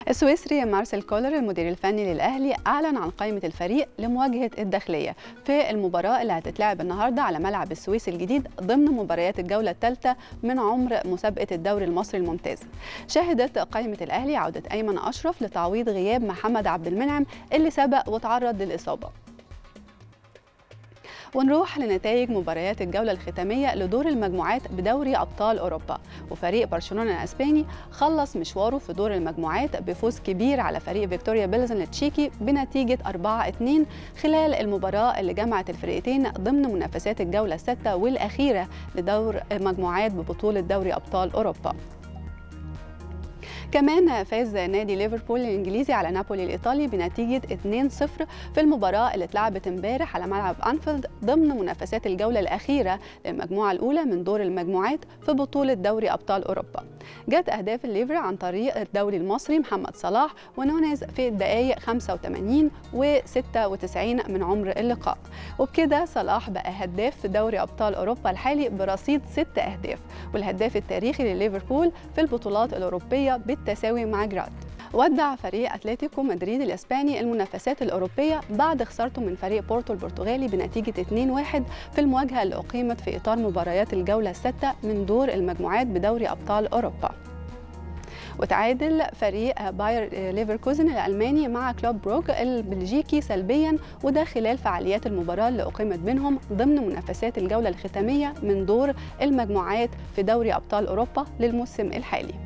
السويسري مارسيل كولر المدير الفني للأهلي أعلن عن قائمة الفريق لمواجهة الداخلية في المباراة اللي هتتلعب النهاردة على ملعب السويس الجديد ضمن مباريات الجولة الثالثة من عمر مسابقة الدوري المصري الممتاز شهدت قائمة الأهلي عودة أيمن أشرف لتعويض غياب محمد عبد المنعم اللي سبق وتعرض للإصابة ونروح لنتائج مباريات الجولة الختامية لدور المجموعات بدوري أبطال أوروبا وفريق برشلونة الأسباني خلص مشواره في دور المجموعات بفوز كبير على فريق فيكتوريا بيلزن التشيكي بنتيجة 4-2 خلال المباراة اللي جمعت الفريقين ضمن منافسات الجولة الستة والأخيرة لدور مجموعات ببطولة دوري أبطال أوروبا كمان فاز نادي ليفربول الانجليزي على نابولي الايطالي بنتيجه 2-0 في المباراه اللي اتلعبت امبارح على ملعب انفيلد ضمن منافسات الجوله الاخيره للمجموعه الاولى من دور المجموعات في بطوله دوري ابطال اوروبا. جت اهداف الليفر عن طريق الدوري المصري محمد صلاح ونونيز في الدقائق 85 و96 من عمر اللقاء. وبكده صلاح بقى هداف في دوري ابطال اوروبا الحالي برصيد ست اهداف والهداف التاريخي لليفربول في البطولات الاوروبيه بالتساوي مع جراد ودع فريق اتلتيكو مدريد الاسباني المنافسات الاوروبيه بعد خسارته من فريق بورتو البرتغالي بنتيجه 2-1 في المواجهه اللي اقيمت في اطار مباريات الجوله السادسه من دور المجموعات بدوري ابطال اوروبا وتعادل فريق باير ليفركوزن الالماني مع كلوب بروج البلجيكي سلبيا وده خلال فعاليات المباراه اللي اقيمت بينهم ضمن منافسات الجوله الختاميه من دور المجموعات في دوري ابطال اوروبا للموسم الحالي